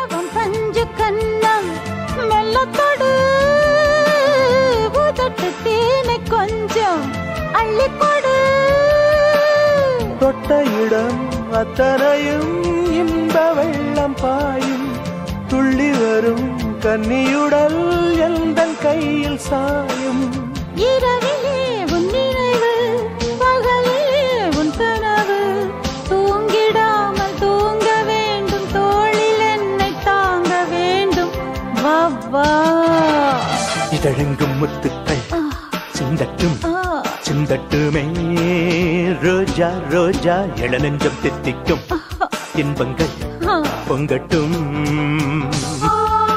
உன் பஞ்சு கண்ணம் மெல்லத்தொடு உதட்டு தேனை கொஞ்சம் அள்ளிக்கொடு தொட்ட இடம் அத்தனையும் இன்ப வெள்ளம் பாயும் துள்ளி வரும் கன்னியுடல் எந்தன் கையில் சாயும் இரவிலே உன் நினைவு பகலிலே உன் கனவு தூங்கிடாமல் தூங்க வேண்டும் தோளில் என்னை தாங்க வேண்டும் வா வா இதழெங்கும் முத்துக்கள் ஆ, சிந்தட்டும் ஆ. சிந்தட்டுமே ரோஜா ரோஜா இளநெஞ்சம் தித்திக்கும் இன்பங்கள் ஆ. பொங்கட்டும்